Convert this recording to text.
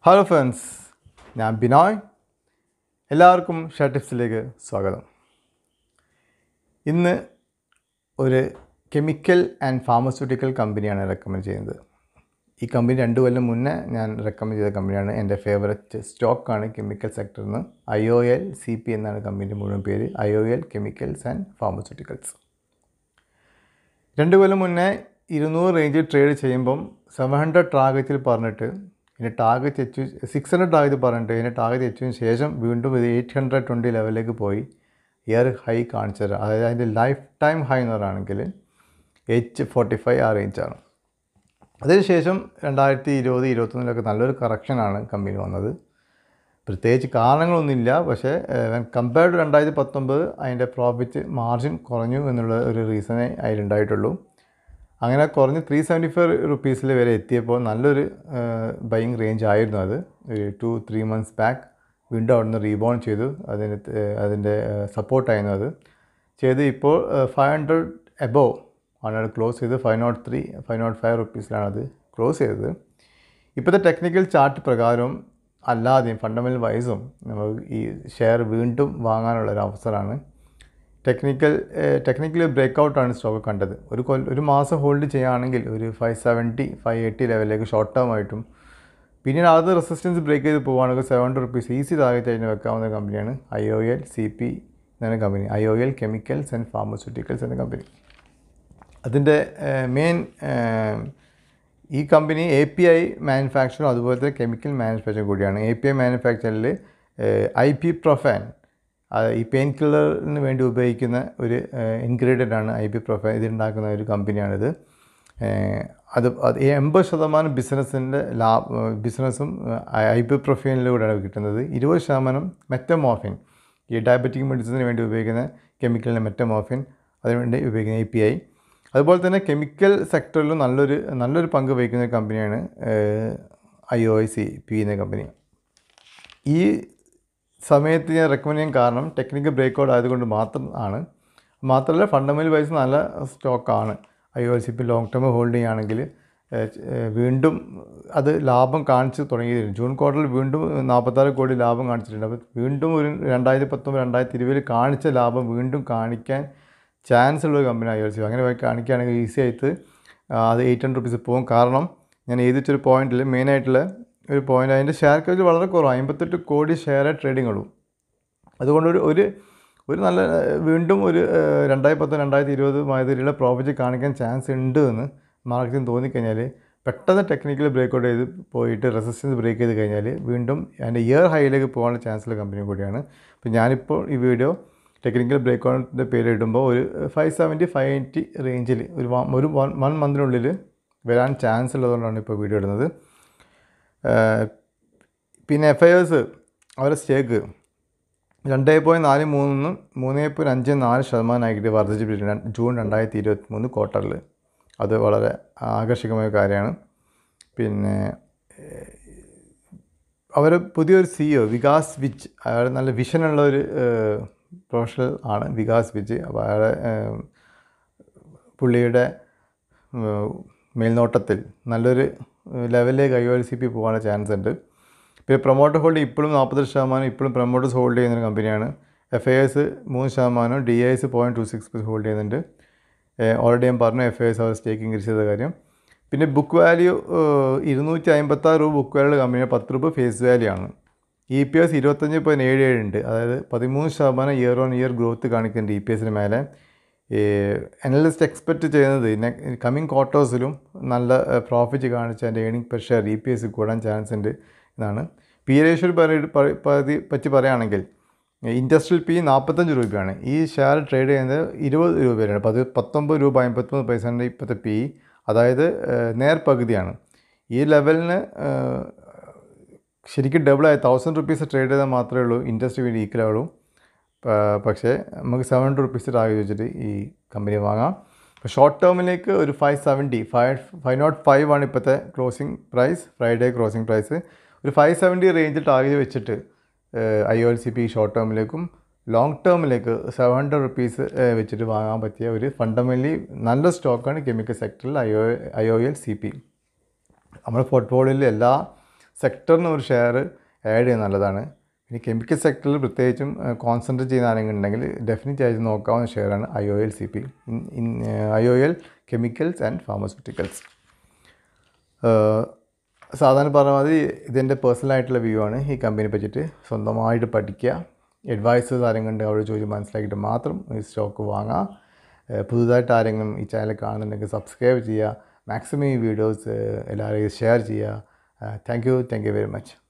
hello friends ഞാൻ ബിനോയ് എല്ലാവർക്കും share ടിപ്സിലേക്ക് സ്വാഗതം ഇന്ന് ഒരു കെമിക്കൽ ആൻഡ് ഫാർമസ്യൂട്ടിക്കൽ കമ്പനിയാണ് റെക്കമെൻഡ് ചെയ്യുന്നത് ഈ കമ്പനി രണ്ട് കൊല്ലം മുന്നേ ഞാൻ റെക്കമെൻഡ് ചെയ്ത കമ്പനിയാണ് എൻ്റെ ഫേവററ്റ് സ്റ്റോക്കാണ് കെമിക്കൽ സെക്ടറിൽ നിന്ന് I O L C P എന്നാണ് കമ്പനിൻ്റെ മുഴുവൻ പേര് I O L chemicals and pharmaceuticals രണ്ട് കൊല്ലം മുന്നേ ഇരുന്നൂറ് റേഞ്ചിൽ ട്രേഡ് ചെയ്യുമ്പം സെവൻ ഹൺഡ്രഡ് ടാർഗറ്റിൽ പറഞ്ഞിട്ട് ഇതിൻ്റെ ടാർഗറ്റ് എച്ച് സിക്സ് ഹൺഡ്രഡ് ടാർഗറ്റ് പറഞ്ഞിട്ട് ഇതിൻ്റെ ടാർഗറ്റ് എച്ചതിന് ശേഷം വീണ്ടും ഇത് എയ്റ്റ് ഹൺഡ്രഡ് ട്വൻറ്റി ലെവലിലേക്ക് പോയി ഇയർ ഹൈ കാണിച്ചത് അതായത് അതിൻ്റെ ലൈഫ് ടൈം ഹൈ എന്ന് പറയുകയാണെങ്കിൽ എച്ച് ഫോർട്ടി ഫൈവ് ആ റേഞ്ചാണ് അതിനുശേഷം രണ്ടായിരത്തി ഇരുപത് ഇരുപത്തൊന്നിലൊക്കെ നല്ലൊരു കറക്ഷനാണ് കമ്പനി വന്നത് പ്രത്യേകിച്ച് കാരണങ്ങളൊന്നുമില്ല പക്ഷേ കമ്പയർഡ് ടു രണ്ടായിരത്തി പത്തൊമ്പത് അതിൻ്റെ പ്രോഫിറ്റ് മാർജിൻ കുറഞ്ഞു എന്നുള്ള ഒരു റീസണേ അതിലുണ്ടായിട്ടുള്ളൂ അങ്ങനെ കുറഞ്ഞ് ത്രീ സെവൻറ്റി ഫൈവ് റുപ്പീസിൽ വരെ എത്തിയപ്പോൾ നല്ലൊരു ബൈങ് റേഞ്ച് ആയിരുന്നു അത് ഒരു ടു ത്രീ മന്ത്സ് ബാക്ക് വീണ്ടും അവിടെ നിന്ന് റീബൗണ്ട് ചെയ്തു അതിന് ത- അതിൻ്റെ സപ്പോർട്ടായിരുന്നു അത് ചെയ്ത് ഇപ്പോൾ ഫൈവ് ഹൺഡ്രഡ് എബോവ് ആണ് അത് ക്ലോസ് ചെയ്ത് five nought three five nought five റുപ്പീസിലാണ് അത് ക്ലോസ് ചെയ്തത് ഇപ്പോഴത്തെ ടെക്നിക്കൽ ചാർട്ട് പ്രകാരവും അല്ലാതെയും ഫണ്ടമെൻ്റൽ വൈസും നമുക്ക് ഈ ഷെയർ വീണ്ടും വാങ്ങാനുള്ള ഒരു അവസരമാണ് ടെക്നിക്കൽ ടെക്നിക്കലി ബ്രേക്ക് ഔട്ടാണ് സ്റ്റോക്ക് കണ്ടത് ഒരു കൊല്ല ഒരു മാസം ഹോൾഡ് ചെയ്യുകയാണെങ്കിൽ ഒരു ഫൈവ് സെവൻറ്റി ഫൈവ് എയ്റ്റി ലെവലിലേക്ക് ഷോർട്ട് ടേം ആയിട്ടും പിന്നീട് അത് റെസിസ്റ്റൻസ് ബ്രേക്ക് ചെയ്ത് പോവുകയാണെങ്കിൽ seven hundred rupees easy target അതിന് വെക്കാവുന്ന കമ്പനിയാണ് I O L C P എന്ന കമ്പനി I O L chemicals and pharmaceuticals എന്ന കമ്പനി അതിൻ്റെ മെയിൻ ഈ കമ്പനി എ പി ഐ മാനുഫാക്ചറും അതുപോലെ തന്നെ കെമിക്കൽ മാനുഫാക്ചറും കൂടിയാണ് A P I മാനുഫാക്ചറിൽ ibuprofen ഈ പെയിൻ കില്ലറിന് വേണ്ടി ഉപയോഗിക്കുന്ന ഒരു ഇൻഗ്രീഡിയൻ്റ് ആണ് ഐ പി പ്രൊഫാൻ ഇതുണ്ടാക്കുന്ന ഒരു കമ്പനിയാണിത് ഏഹ് അത് അത് ഈ എൺപത് ശതമാനം ബിസിനസ്സിൻ്റെ ലാഭ ബിസിനസ്സും ഐ പി പ്രൊഫൈനിലൂടെയാണ് കിട്ടുന്നത് ഇരുപത് ശതമാനം മെറ്റമോർഫിൻ ഈ ഡയബറ്റിക് മെഡിസിന് വേണ്ടി ഉപയോഗിക്കുന്ന കെമിക്കലിൻ്റെ മെറ്റമോർഫിൻ അതിനുവേണ്ടി ഉപയോഗിക്കുന്ന എ പി ഐ അതുപോലെ തന്നെ കെമിക്കൽ സെക്ടറിലും നല്ലൊരു നല്ലൊരു പങ്ക് വഹിക്കുന്ന ഒരു കമ്പനിയാണ് I O I C P എന്ന കമ്പനി ഈ സമയത്ത് ഞാൻ റെക്കമെൻഡ് ചെയ്യാൻ കാരണം ടെക്നിക്കൽ ബ്രേക്ക് ഔട്ട് ആയതുകൊണ്ട് മാത്രം ആണ് മാത്രമല്ല ഫണ്ടമെൻ്റൽ വൈസ് നല്ല സ്റ്റോക്കാണ് I O C P long term hold ചെയ്യുകയാണെങ്കിൽ ഏഹ്, ഏഹ്, വീണ്ടും അത് ലാഭം കാണിച്ച് തുടങ്ങിയിരുന്നു ജൂൺ ക്വാർട്ടറിൽ വീണ്ടും നാൽപ്പത്താറ് കോടി ലാഭം കാണിച്ചിട്ടുണ്ട് അപ്പോൾ വീണ്ടും ഒരു രണ്ടായിരത്തി പത്തൊമ്പത് രണ്ടായിരത്തി ഇരുപതിൽ കാണിച്ച ലാഭം വീണ്ടും കാണിക്കാൻ ചാൻസ് ഉള്ള ഒരു കമ്പനി ഐ ഒ സി അങ്ങനെ പോയി കാണിക്കുകയാണെങ്കിൽ ഈസി ആയിട്ട് ആ, അത് എയ്റ്റ് ഹൺഡ്രഡ് റുപ്പീസ് പോകും കാരണം ഞാൻ എഴുതിച്ചൊരു പോയിന്റിൽ മെയിനായിട്ടുള്ള ഒരു പോയിന്റ് അതിൻ്റെ ഷെയർ ക്യാപിറ്റൽ വളരെ കുറവാണ് അമ്പത്തെട്ട് കോടി ഷെയറേ ട്രേഡിംഗ് ഉള്ളൂ അതുകൊണ്ട് ഒരു ഒരു ഒരു നല്ല ഏഹ്, വീണ്ടും ഒരു ഏഹ്, രണ്ടായിരത്തി പത്ത് രണ്ടായിരത്തി ഇരുപത് മാതിരിയുള്ള പ്രോഫിറ്റ് കാണിക്കാൻ ചാൻസ് ഉണ്ട് എന്ന് മാർക്കറ്റിന് തോന്നിക്കഴിഞ്ഞാൽ പെട്ടെന്ന് ടെക്നിക്കൽ ബ്രേക്ക് ഔട്ട് ചെയ്ത് പോയിട്ട് റെസിസ്റ്റൻസ് ബ്രേക്ക് ചെയ്ത് കഴിഞ്ഞാൽ വീണ്ടും അതിൻ്റെ ഇയർ ഹൈയിലേക്ക് പോകാനുള്ള ചാൻസുള്ള കമ്പനി കൂടിയാണ് അപ്പോൾ ഞാനിപ്പോൾ ഈ വീഡിയോ ടെക്നിക്കൽ ബ്രേക്ക് ഔട്ടിൻ്റെ പേര് ഇടുമ്പോൾ ഒരു ഫൈവ് സെവൻറ്റി ഫൈവ് എയ്റ്റി റേഞ്ചിൽ ഒരു വ- ഒരു വൺ വൺ മന്തിനുള്ളിൽ വരാൻ ചാൻസ് ഉള്ളതുകൊണ്ടാണ് ഇപ്പോൾ വീഡിയോ ഇടുന്നത് ഏഹ്, പിന്നെ എഫ് ഐ എസ് അവരുടെ സ്റ്റേക്ക് രണ്ട് പോയിൻറ്റ് നാല് മൂന്ന് മൂന്ന് പോയിൻറ്റ് അഞ്ച് നാല് ശതമാനമായിട്ട് വർദ്ധിച്ചിട്ടുണ്ട് ജൂൺ രണ്ടായിരത്തി ഇരുപത്തി മൂന്ന് ക്വാർട്ടറിൽ അത് വളരെ ആകർഷകമായ കാര്യമാണ് പിന്നെ അവർ പുതിയൊരു സിഇഒ വികാസ് വിജ് അയാൾ നല്ല വിഷനുള്ള ഒരു പ്രൊഫഷണൽ ആണ് വികാസ് വിജ് അപ്പോൾ അയാളെ ഏഹ്, പുള്ളിയുടെ ഏഹ്, മേൽനോട്ടത്തിൽ നല്ലൊരു ലെവലിലേക്ക് I O L C P പോകാനുള്ള ചാൻസ് ഉണ്ട് പിന്നെ പ്രൊമോട്ടർ ഹോൾഡ് ഇപ്പോഴും നാൽപ്പത്തെട്ട് ശതമാനം ഇപ്പോഴും പ്രൊമോട്ടേഴ്സ് ഹോൾഡ് ചെയ്യുന്ന ഒരു കമ്പനിയാണ് എഫ് ഐ എസ് മൂന്ന് ശതമാനം D I S point two six hold ചെയ്യുന്നുണ്ട് ഓൾറെഡി ഞാൻ പറഞ്ഞു എഫ് ഐ എസ് അവർ സ്റ്റേക്ക് ഇൻക്രീസ് ചെയ്ത കാര്യം പിന്നെ ബുക്ക് വാല്യൂ ഇരുന്നൂറ്റി അമ്പത്താറ് രൂപ ബുക്ക് വാല്യൂ കമ്പനിയുടെ പത്ത് രൂപ ഫേസ് വാല്യൂ ആണ് ഇ പി എസ് ഇരുപത്തഞ്ച് പോയിൻറ്റ് ഏഴ് ഏഴ് ഉണ്ട് അതായത് പതിമൂന്ന് ശതമാനം ഇയർ ഓൺ ഇയർ ഗ്രോത്ത് കാണിക്കുന്നുണ്ട് ഇ പി എസിന് മേലെ അനലിസ്റ്റ് എക്സ്പെക്റ്റ് ചെയ്യുന്നത് കമ്മിങ് ക്വാർട്ടേഴ്സിലും നല്ല പ്രോഫിറ്റ് കാണിച്ച് അതിൻ്റെ earning per share E P S കൂടാൻ ചാൻസ് ഉണ്ട് എന്നാണ് പി റേഷ്യോ പറ്റി പറയുകയാണെങ്കിൽ ഇൻഡസ്ട്രിയൽ പി നാൽപ്പത്തഞ്ച് രൂപയാണ് ഈ ഷെയർ ട്രേഡ് ചെയ്യുന്നത് ഇരുപത് രൂപയാണ് പത് പത്തൊമ്പത് രൂപ അമ്പത്തൊന്ന് പൈസൻ്റെ ഇപ്പോഴത്തെ പി അതായത് ഏഹ്, നേർപകുതിയാണ് ഈ ലെവലിന് ഏഹ്, ശരിക്കും ഡബിളായി തൗസൻഡ് റുപ്പീസ് ട്രേഡ് ചെയ്താൽ മാത്രമേ ഉള്ളൂ ഇൻഡസ്ട്രി വേണ്ടി ഈക്വൽ ആവുള്ളൂ പ- പക്ഷേ നമുക്ക് സെവൻ ഹൺഡ്രഡ് റുപ്പീസ് ടാർഗറ്റ് വെച്ചിട്ട് ഈ കമ്പനി വാങ്ങാം ഇപ്പോൾ ഷോർട്ട് ടേമിലേക്ക് ഒരു five seventy five five nought five ആണ് ഇപ്പോഴത്തെ closing price Friday closing price ഒരു ഫൈവ് സെവൻറ്റി റേഞ്ചിൽ ടാർഗറ്റ് വെച്ചിട്ട് I O L C P short ടേമിലേക്കും ലോങ് ടേമിലേക്ക് സെവൻ ഹൺഡ്രഡ് റുപ്പീസ് വെച്ചിട്ട് വാങ്ങാൻ പറ്റിയ ഒരു ഫണ്ടമെൻ്റലി നല്ല സ്റ്റോക്കാണ് കെമിക്കൽ സെക്ടറിൽ I O I O L C P നമ്മുടെ പോർട്ട്ഫോളിയോയിൽ എല്ലാ സെക്ടറിന് ഒരു ഷെയർ ആഡ് ചെയ്യുന്നത് നല്ലതാണ് ഇനി കെമിക്കൽ സെക്ടറിൽ പ്രത്യേകിച്ചും കോൺസെൻട്രേറ്റ് ചെയ്യുന്ന ആരെങ്കിലും ഉണ്ടെങ്കിൽ ഡെഫിനറ്റ് ആയിട്ട് നോക്കാവുന്ന ഷെയറാണ് I O L C P I O L chemicals and pharmaceuticals സാധാരണ പറഞ്ഞ മാതിരി ഇതെൻ്റെ പേഴ്സണൽ ആയിട്ടുള്ള വ്യൂ ആണ് ഈ കമ്പനി പറ്റിയിട്ട് സ്വന്തമായിട്ട് പഠിക്കുക അഡ്വൈസേഴ്സ് ആരെങ്കിലും ഉണ്ട് അവരോട് ചോദിച്ച് മനസ്സിലാക്കിയിട്ട് മാത്രം ഈ സ്റ്റോക്ക് വാങ്ങാം ഏഹ് പുതുതായിട്ട് ആരെങ്കിലും ഈ ചാനൽ കാണുന്നുണ്ടെങ്കിൽ സബ്സ്ക്രൈബ് ചെയ്യുക മാക്സിമം ഈ വീഡിയോസ് എല്ലാവരെയും ഷെയർ ചെയ്യുക thank you thank you very much